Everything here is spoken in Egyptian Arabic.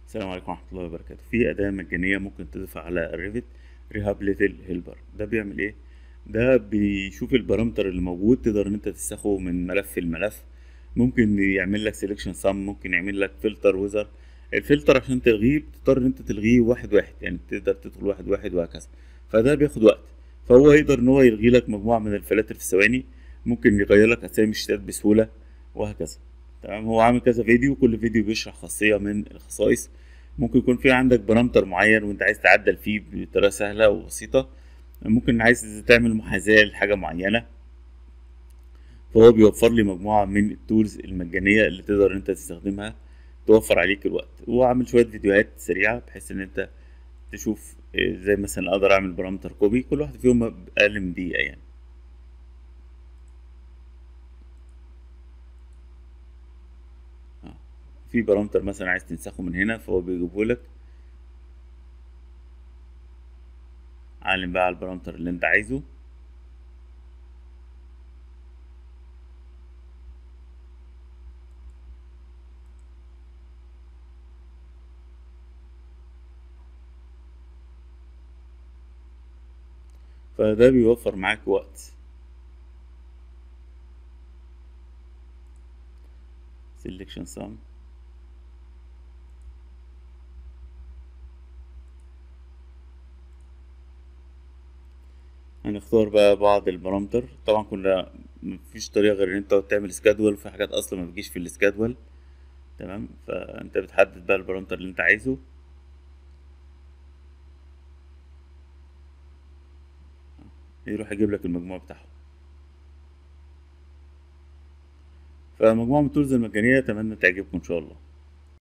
السلام عليكم ورحمة الله وبركاته في أداة مجانية ممكن تضيف على الريفت ريهاب ليتل هيلبر ده بيعمل ايه ده بيشوف البارامتر اللي موجود تقدر ان انت تنسخه من ملف لملف ممكن يعمل لك سيلكشن سم ممكن يعمل لك فلتر ويزر الفلتر عشان تلغيه بتضطر ان انت تلغيه واحد واحد يعني تقدر تدخل واحد واحد وهكذا فده بياخد وقت فهو يقدر ان هو يلغي لك مجموعة من الفلاتر في ثواني ممكن يغير لك اسامي الشتات بسهولة وهكذا تمام هو عامل كذا فيديو كل فيديو بيشرح خاصية من الخصائص ممكن يكون في عندك بارامتر معين وانت عايز تعدل فيه بطريقة سهلة وبسيطة ممكن عايز تعمل محاذاة لحاجة معينة فهو بيوفر لي مجموعة من التولز المجانية اللي تقدر انت تستخدمها توفر عليك الوقت وعامل شوية فيديوهات سريعة بحيث ان انت تشوف زي مثلا اقدر اعمل بارامتر كوبي كل واحد فيهم اقل من دقيقة يعني في بارامتر مثلا عايز تنسخه من هنا فهو بيجيبه لك علم بقى على البارامتر اللي انت عايزه فده بيوفر معاك وقت selection sum هنختار بقى بعض البارامتر طبعا كنا مفيش طريقة غير ان انت تعمل سكادول في حاجات اصلا ما بتجيش في السكادول تمام فانت بتحدد بقى البارامتر اللي انت عايزه يروح يجيب لك المجموع بتاعهم فمجموعة من التولز المجانية أتمنى تعجبكم إن شاء الله